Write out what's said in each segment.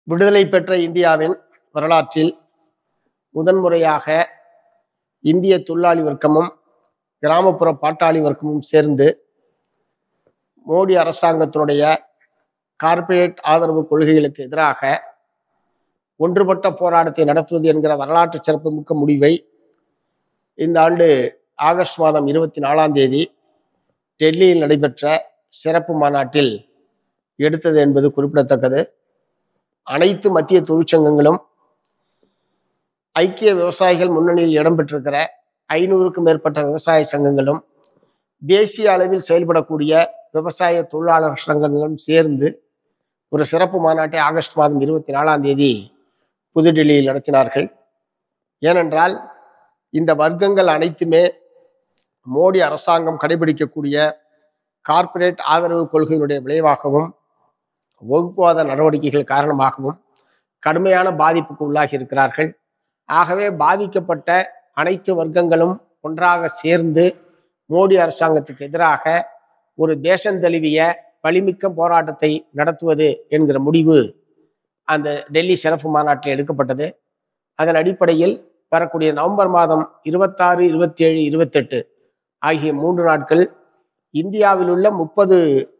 விடுதலை பெற்ற இந்தியாவின் வரலாற்றில் முதன்முறையாக இந்திய தொழிலாளி வர்க்கமும் கிராமப்புற பாட்டாளி வர்க்கமும் சேர்ந்து மோடி அரசாங்கத்தினுடைய கார்ப்பரேட் ஆதரவு கொள்கைகளுக்கு எதிராக ஒன்றுபட்ட போராட்டத்தை நடத்துவது என்கிற வரலாற்று சிறப்புமிக்க முடிவை இந்த ஆண்டு ஆகஸ்ட் மாதம் இருபத்தி நாலாம் தேதி டெல்லியில் நடைபெற்ற சிறப்பு மாநாட்டில் எடுத்தது என்பது குறிப்பிடத்தக்கது அனைத்து மத்திய தொழிற்சங்கங்களும் ஐக்கிய விவசாயிகள் முன்னணியில் இடம்பெற்றிருக்கிற ஐநூறுக்கும் மேற்பட்ட விவசாய சங்கங்களும் தேசிய அளவில் செயல்படக்கூடிய விவசாய தொழிலாளர் சங்கங்களும் சேர்ந்து ஒரு சிறப்பு மாநாட்டை ஆகஸ்ட் மாதம் இருபத்தி நாலாம் தேதி புதுடெல்லியில் நடத்தினார்கள் ஏனென்றால் இந்த வர்க்கங்கள் அனைத்துமே மோடி அரசாங்கம் கடைபிடிக்கக்கூடிய கார்ப்பரேட் ஆதரவு கொள்கையினுடைய விளைவாகவும் வகுப்புவாத நடவடிக்கைகள் காரணமாகவும் கடுமையான பாதிப்புக்கு உள்ளாகி இருக்கிறார்கள் ஆகவே பாதிக்கப்பட்ட அனைத்து வர்க்கங்களும் ஒன்றாக சேர்ந்து மோடி அரசாங்கத்துக்கு எதிராக ஒரு தேசந்தழுவிய வலிமிக்க போராட்டத்தை நடத்துவது என்கிற முடிவு அந்த டெல்லி சிறப்பு மாநாட்டில் எடுக்கப்பட்டது அதன் அடிப்படையில் வரக்கூடிய நவம்பர் மாதம் இருபத்தாறு இருபத்தி ஏழு இருபத்தெட்டு ஆகிய மூன்று நாட்கள் இந்தியாவில் உள்ள முப்பது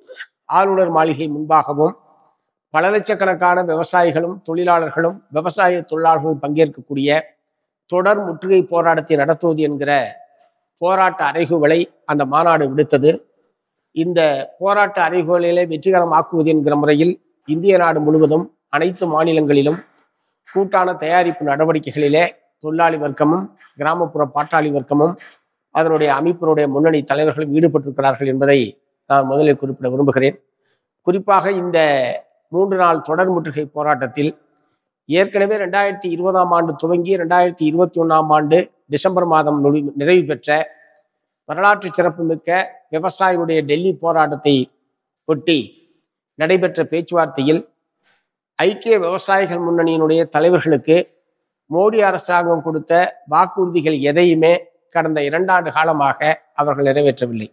ஆளுநர் மாளிகை முன்பாகவும் பல லட்சக்கணக்கான விவசாயிகளும் தொழிலாளர்களும் விவசாய தொழிலாளர்களும் பங்கேற்கக்கூடிய தொடர் முற்றுகை போராட்டத்தை நடத்துவது என்கிற போராட்ட அறைகூவலை அந்த மாநாடு விடுத்தது இந்த போராட்ட அறைகூவலை வெற்றிகரமாக்குவது என்கிற முறையில் இந்திய நாடு முழுவதும் அனைத்து மாநிலங்களிலும் கூட்டான தயாரிப்பு நடவடிக்கைகளிலே தொழிலாளி வர்க்கமும் கிராமப்புற பாட்டாளி வர்க்கமும் அதனுடைய அமைப்பினுடைய முன்னணி தலைவர்களும் ஈடுபட்டிருக்கிறார்கள் என்பதை நான் முதலில் குறிப்பிட விரும்புகிறேன் குறிப்பாக இந்த மூன்று நாள் தொடர் முற்றுகை போராட்டத்தில் ஏற்கனவே ரெண்டாயிரத்தி இருபதாம் ஆண்டு துவங்கி ரெண்டாயிரத்தி இருபத்தி ஒன்றாம் ஆண்டு டிசம்பர் மாதம் நொடி- நிறைவு பெற்ற வரலாற்று சிறப்புமிக்க விவசாயிகளுடைய டெல்லி போராட்டத்தை ஒட்டி நடைபெற்ற பேச்சுவார்த்தையில் ஐக்கிய விவசாயிகள் முன்னணியினுடைய தலைவர்களுக்கு மோடி அரசாங்கம் கொடுத்த வாக்குறுதிகள் எதையுமே கடந்த இரண்டாண்டு காலமாக அவர்கள் நிறைவேற்றவில்லை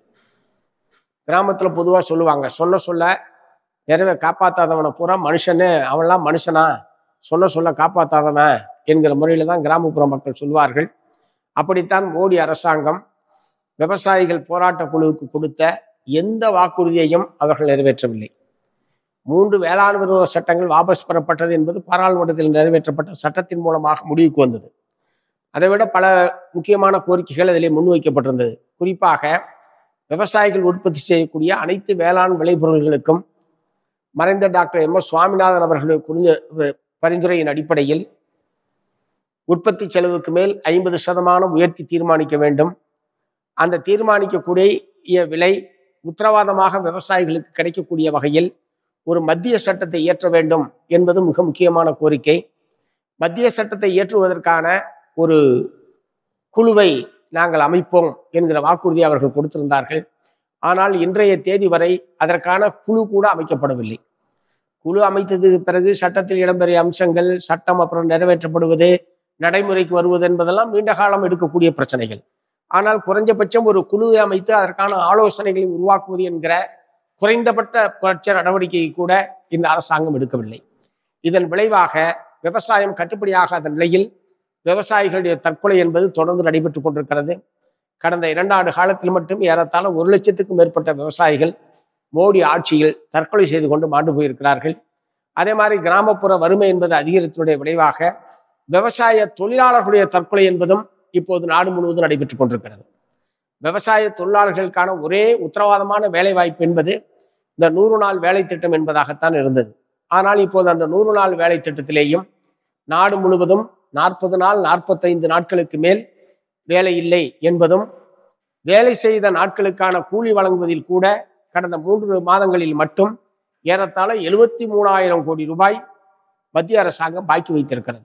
கிராமத்துல பொதுவா சொல்லுவாங்க சொன்ன சொல்ல நிறைவே காப்பாத்தாதவனை பூரா மனுஷனு அவன்லாம் மனுஷனா சொன்ன சொல்ல காப்பாத்தாதவன் என்கிற முறையில தான் கிராமப்புற மக்கள் சொல்வார்கள் அப்படித்தான் மோடி அரசாங்கம் விவசாயிகள் போராட்ட குழுவுக்கு கொடுத்த எந்த வாக்குறுதியையும் அவர்கள் நிறைவேற்றவில்லை மூன்று வேளாண் விரோத சட்டங்கள் வாபஸ் பெறப்பட்டது என்பது பாராளுமன்றத்தில் நிறைவேற்றப்பட்ட சட்டத்தின் மூலமாக முடிவுக்கு வந்தது அதைவிட பல முக்கியமான கோரிக்கைகள் அதிலே முன்வைக்கப்பட்டிருந்தது குறிப்பாக விவசாயிகள் உற்பத்தி செய்யக்கூடிய அனைத்து வேளாண் விளைபொருள்களுக்கும் மறைந்த டாக்டர் எம் எஸ் சுவாமிநாதன் அவர்களுடைய குறிந்த பரிந்துரையின் அடிப்படையில் உற்பத்தி செலவுக்கு மேல் ஐம்பது சதமானம் உயர்த்தி தீர்மானிக்க வேண்டும் அந்த தீர்மானிக்கக்கூடிய விலை உத்தரவாதமாக விவசாயிகளுக்கு கிடைக்கக்கூடிய வகையில் ஒரு மத்திய சட்டத்தை இயற்ற வேண்டும் என்பது மிக முக்கியமான கோரிக்கை மத்திய சட்டத்தை இயற்றுவதற்கான ஒரு குழுவை நாங்கள் அமைப்போம் என்கிற வாக்குறுதி அவர்கள் கொடுத்திருந்தார்கள் ஆனால் இன்றைய தேதி வரை அதற்கான குழு கூட அமைக்கப்படவில்லை குழு அமைத்ததுக்கு பிறகு சட்டத்தில் இடம்பெறிய அம்சங்கள் சட்டம் அப்புறம் நிறைவேற்றப்படுவது நடைமுறைக்கு வருவது என்பதெல்லாம் நீண்ட காலம் எடுக்கக்கூடிய பிரச்சனைகள் ஆனால் குறைஞ்சபட்சம் ஒரு குழுவை அமைத்து அதற்கான ஆலோசனைகளை உருவாக்குவது என்கிற குறைந்தபட்ட புரட்சி நடவடிக்கையை கூட இந்த அரசாங்கம் எடுக்கவில்லை இதன் விளைவாக விவசாயம் கட்டுப்படியாகாத நிலையில் விவசாயிகளுடைய தற்கொலை என்பது தொடர்ந்து நடைபெற்றுக் கொண்டிருக்கிறது கடந்த இரண்டாண்டு காலத்தில் மட்டும் ஏறத்தாழ ஒரு லட்சத்துக்கும் மேற்பட்ட விவசாயிகள் மோடி ஆட்சியில் தற்கொலை செய்து கொண்டு மாண்டு போயிருக்கிறார்கள் அதே மாதிரி கிராமப்புற வறுமை என்பது அதிகரித்தனுடைய விளைவாக விவசாய தொழிலாளர்களுடைய தற்கொலை என்பதும் இப்போது நாடு முழுவதும் நடைபெற்றுக் கொண்டிருக்கிறது விவசாய தொழிலாளர்களுக்கான ஒரே உத்தரவாதமான வேலை வாய்ப்பு என்பது இந்த நூறு நாள் வேலை திட்டம் என்பதாகத்தான் இருந்தது ஆனால் இப்போது அந்த நூறு நாள் வேலை திட்டத்திலேயும் நாடு முழுவதும் நாற்பது நாள் நாற்பத்தைந்து நாட்களுக்கு மேல் வேலை இல்லை என்பதும் வேலை செய்த நாட்களுக்கான கூலி வழங்குவதில் கூட கடந்த மூன்று மாதங்களில் மட்டும் ஏறத்தாழ எழுபத்தி மூணாயிரம் கோடி ரூபாய் மத்திய அரசாங்கம் பாக்கி வைத்திருக்கிறது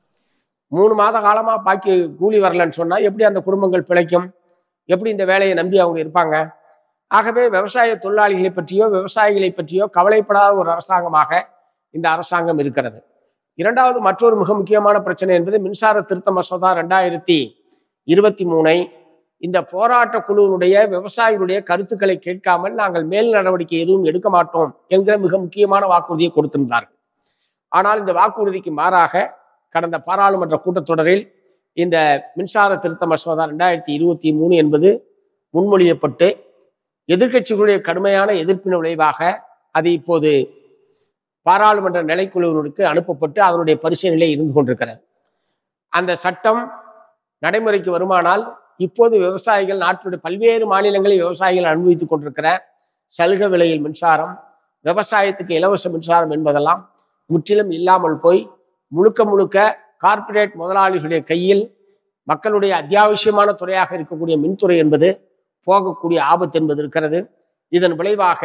மூணு மாத காலமா பாக்கி கூலி வரலன்னு சொன்னா எப்படி அந்த குடும்பங்கள் பிழைக்கும் எப்படி இந்த வேலையை நம்பி அவங்க இருப்பாங்க ஆகவே விவசாய தொழிலாளிகளை பற்றியோ விவசாயிகளை பற்றியோ கவலைப்படாத ஒரு அரசாங்கமாக இந்த அரசாங்கம் இருக்கிறது இரண்டாவது மற்றொரு மிக முக்கியமான பிரச்சனை என்பது மின்சார திருத்த மசோதா ரெண்டாயிரத்தி இருபத்தி மூணை இந்த போராட்ட குழுவினுடைய விவசாயிகளுடைய கருத்துக்களை கேட்காமல் நாங்கள் மேல் நடவடிக்கை எதுவும் எடுக்க மாட்டோம் என்கிற மிக முக்கியமான வாக்குறுதியை கொடுத்திருந்தார்கள் ஆனால் இந்த வாக்குறுதிக்கு மாறாக கடந்த பாராளுமன்ற கூட்டத்தொடரில் இந்த மின்சார திருத்த மசோதா ரெண்டாயிரத்தி இருபத்தி மூணு என்பது முன்மொழியப்பட்டு எதிர்க்கட்சிகளுடைய கடுமையான எதிர்ப்பின் விளைவாக அது இப்போது பாராளுமன்ற நிலைக்குழுவினருக்கு அனுப்பப்பட்டு அதனுடைய பரிசீலனையிலே இருந்து கொண்டிருக்கிறது அந்த சட்டம் நடைமுறைக்கு வருமானால் இப்போது விவசாயிகள் நாட்டினுடைய பல்வேறு மாநிலங்களில் விவசாயிகள் அனுபவித்துக் கொண்டிருக்கிற சலுகை விலையில் மின்சாரம் விவசாயத்துக்கு இலவச மின்சாரம் என்பதெல்லாம் முற்றிலும் இல்லாமல் போய் முழுக்க முழுக்க கார்ப்பரேட் முதலாளிகளுடைய கையில் மக்களுடைய அத்தியாவசியமான துறையாக இருக்கக்கூடிய மின்துறை என்பது போகக்கூடிய ஆபத்து என்பது இருக்கிறது இதன் விளைவாக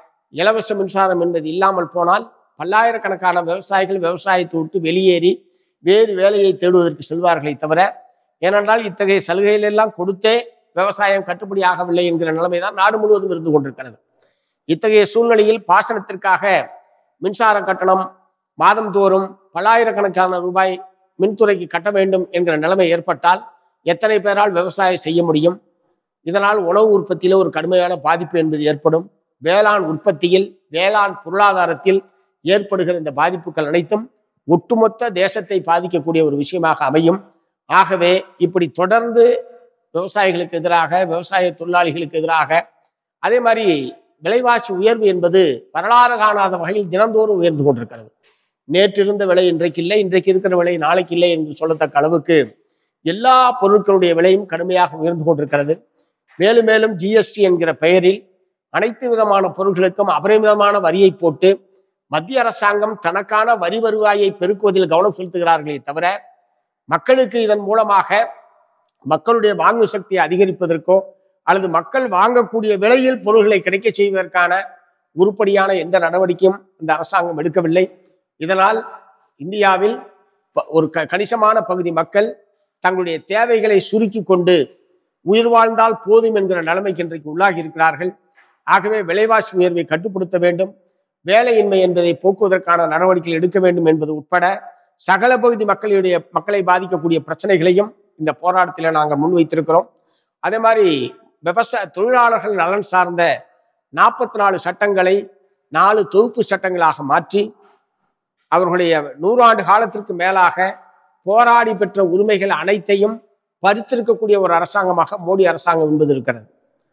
இலவச மின்சாரம் என்பது இல்லாமல் போனால் பல்லாயிரக்கணக்கான விவசாயிகள் விவசாயத்தை விட்டு வெளியேறி வேறு வேலையை தேடுவதற்கு செல்வார்களே தவிர ஏனென்றால் இத்தகைய சலுகைகள் எல்லாம் கொடுத்தே விவசாயம் கட்டுப்படி ஆகவில்லை என்கிற நிலைமை தான் நாடு முழுவதும் இருந்து கொண்டிருக்கிறது இத்தகைய சூழ்நிலையில் பாசனத்திற்காக மின்சார கட்டணம் மாதந்தோறும் பல்லாயிரக்கணக்கான ரூபாய் மின்துறைக்கு கட்ட வேண்டும் என்கிற நிலைமை ஏற்பட்டால் எத்தனை பேரால் விவசாயம் செய்ய முடியும் இதனால் உணவு உற்பத்தியில ஒரு கடுமையான பாதிப்பு என்பது ஏற்படும் வேளாண் உற்பத்தியில் வேளாண் பொருளாதாரத்தில் ஏற்படுகிற இந்த பாதிப்புகள் அனைத்தும் ஒட்டுமொத்த தேசத்தை பாதிக்கக்கூடிய ஒரு விஷயமாக அமையும் ஆகவே இப்படி தொடர்ந்து விவசாயிகளுக்கு எதிராக விவசாய தொழிலாளிகளுக்கு எதிராக அதே மாதிரி விலைவாசி உயர்வு என்பது வரலாறு காணாத வகையில் தினந்தோறும் உயர்ந்து கொண்டிருக்கிறது நேற்று இருந்த விலை இன்றைக்கு இல்லை இன்றைக்கு இருக்கிற விலை நாளைக்கு இல்லை என்று சொல்லத்தக்க அளவுக்கு எல்லா பொருட்களுடைய விலையும் கடுமையாக உயர்ந்து கொண்டிருக்கிறது மேலும் மேலும் ஜிஎஸ்டி என்கிற பெயரில் அனைத்து விதமான பொருட்களுக்கும் அபரிமிதமான வரியை போட்டு மத்திய அரசாங்கம் தனக்கான வரி வருவாயை பெருக்குவதில் கவனம் செலுத்துகிறார்களே தவிர மக்களுக்கு இதன் மூலமாக மக்களுடைய வாங்கு சக்தியை அதிகரிப்பதற்கோ அல்லது மக்கள் வாங்கக்கூடிய விலையில் பொருள்களை கிடைக்க செய்வதற்கான உருப்படியான எந்த நடவடிக்கையும் இந்த அரசாங்கம் எடுக்கவில்லை இதனால் இந்தியாவில் ப- ஒரு க கணிசமான பகுதி மக்கள் தங்களுடைய தேவைகளை சுருக்கி கொண்டு உயிர் வாழ்ந்தால் போதும் என்கிற நிலைமைக்கு இன்றைக்கு உள்ளாகி இருக்கிறார்கள் ஆகவே விலைவாசி உயர்வை கட்டுப்படுத்த வேண்டும் வேலையின்மை என்பதை போக்குவதற்கான நடவடிக்கைகள் எடுக்க வேண்டும் என்பது உட்பட சகல பகுதி மக்களுடைய மக்களை பாதிக்கக்கூடிய பிரச்சனைகளையும் இந்த போராட்டத்தில் நாங்கள் முன்வைத்திருக்கிறோம் அதே மாதிரி விவசாய தொழிலாளர்கள் நலன் சார்ந்த நாற்பத்தி நாலு சட்டங்களை நாலு தொகுப்பு சட்டங்களாக மாற்றி அவர்களுடைய நூறாண்டு காலத்திற்கு மேலாக போராடி பெற்ற உரிமைகள் அனைத்தையும் பறித்திருக்கக்கூடிய ஒரு அரசாங்கமாக மோடி அரசாங்கம் என்பது இருக்கிறது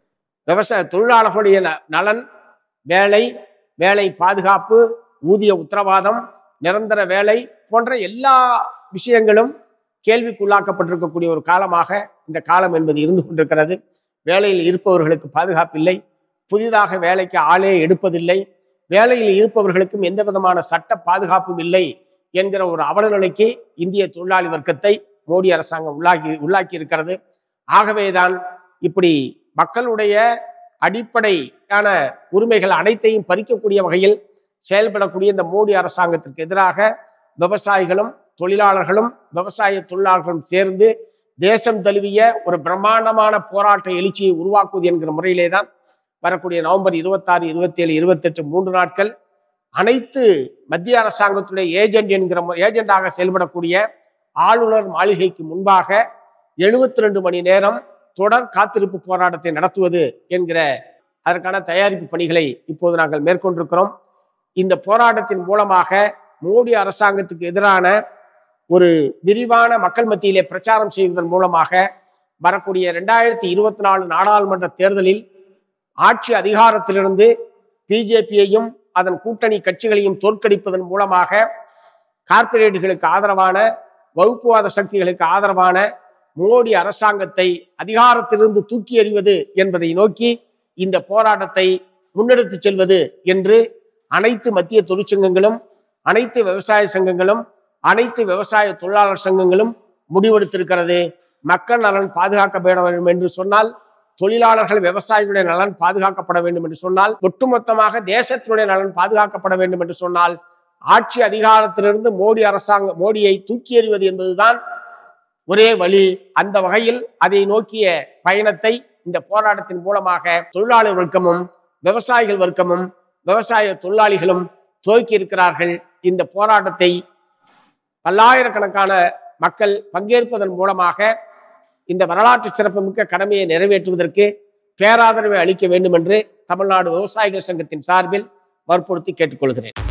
விவசாய தொழிலாளர்களுடைய ந- நலன் வேலை வேலை பாதுகாப்பு ஊதிய உத்தரவாதம் நிரந்தர வேலை போன்ற எல்லா விஷயங்களும் கேள்விக்குள்ளாக்கப்பட்டிருக்கக்கூடிய ஒரு காலமாக இந்த காலம் என்பது இருந்து கொண்டிருக்கிறது வேலையில் இருப்பவர்களுக்கு பாதுகாப்பு இல்லை புதிதாக வேலைக்கு ஆளே எடுப்பதில்லை வேலையில் இருப்பவர்களுக்கும் எந்த விதமான சட்ட பாதுகாப்பும் இல்லை என்கிற ஒரு அவலநிலைக்கு இந்திய தொழிலாளி வர்க்கத்தை மோடி அரசாங்கம் உள்ளாக்கி உள்ளாக்கி இருக்கிறது ஆகவேதான் இப்படி மக்களுடைய அடிப்படையான உரிமைகள் அனைத்தையும் பறிக்கக்கூடிய வகையில் செயல்படக்கூடிய இந்த மோடி அரசாங்கத்திற்கு எதிராக விவசாயிகளும் தொழிலாளர்களும் விவசாய தொழிலாளர்களும் சேர்ந்து தேசம் தழுவிய ஒரு பிரம்மாண்டமான போராட்ட எழுச்சியை உருவாக்குவது என்கிற முறையிலே தான் வரக்கூடிய நவம்பர் இருபத்தாறு இருபத்தேழு இருபத்தெட்டு மூன்று நாட்கள் அனைத்து மத்திய அரசாங்கத்துடைய ஏஜென்ட் என்கிற மு- ஏஜெண்டாக செயல்படக்கூடிய ஆளுநர் மாளிகைக்கு முன்பாக எழுபத்தி ரெண்டு மணி நேரம் தொடர் காத்திருப்பு போராட்டத்தை நடத்துவது என்கிற அதற்கான தயாரிப்பு பணிகளை இப்போது நாங்கள் மேற்கொண்டிருக்கிறோம் இந்த போராட்டத்தின் மூலமாக மோடி அரசாங்கத்துக்கு எதிரான ஒரு விரிவான மக்கள் மத்தியிலே பிரச்சாரம் செய்வதன் மூலமாக வரக்கூடிய ரெண்டாயிரத்தி இருபத்தி நாலு நாடாளுமன்ற தேர்தலில் ஆட்சி அதிகாரத்திலிருந்து பிஜேபியையும் அதன் கூட்டணி கட்சிகளையும் தோற்கடிப்பதன் மூலமாக கார்ப்பரேட்டுகளுக்கு ஆதரவான வகுப்புவாத சக்திகளுக்கு ஆதரவான மோடி அரசாங்கத்தை அதிகாரத்திலிருந்து தூக்கி எறிவது என்பதை நோக்கி இந்த போராட்டத்தை முன்னெடுத்துச் செல்வது என்று அனைத்து மத்திய தொழிற்சங்கங்களும் அனைத்து விவசாய சங்கங்களும் அனைத்து விவசாய தொழிலாளர் சங்கங்களும் முடிவெடுத்திருக்கிறது மக்கள் நலன் பாதுகாக்கப்பட வேண்டும் என்று சொன்னால் தொழிலாளர்கள் விவசாயிகளுடைய நலன் பாதுகாக்கப்பட வேண்டும் என்று சொன்னால் ஒட்டுமொத்தமாக தேசத்தினுடைய நலன் பாதுகாக்கப்பட வேண்டும் என்று சொன்னால் ஆட்சி அதிகாரத்திலிருந்து மோடி அரசாங்கம் மோடியை தூக்கி எறிவது என்பதுதான் ஒரே வழி அந்த வகையில் அதை நோக்கிய பயணத்தை இந்த போராட்டத்தின் மூலமாக தொழிலாளர் வர்க்கமும் விவசாயிகள் வர்க்கமும் விவசாய தொழிலாளிகளும் துவக்கி இருக்கிறார்கள் இந்த போராட்டத்தை பல்லாயிரக்கணக்கான மக்கள் பங்கேற்பதன் மூலமாக இந்த வரலாற்று சிறப்புமிக்க கடமையை நிறைவேற்றுவதற்கு பேராதரவை அளிக்க வேண்டும் என்று தமிழ்நாடு விவசாயிகள் சங்கத்தின் சார்பில் வற்புறுத்தி கேட்டுக்கொள்கிறேன்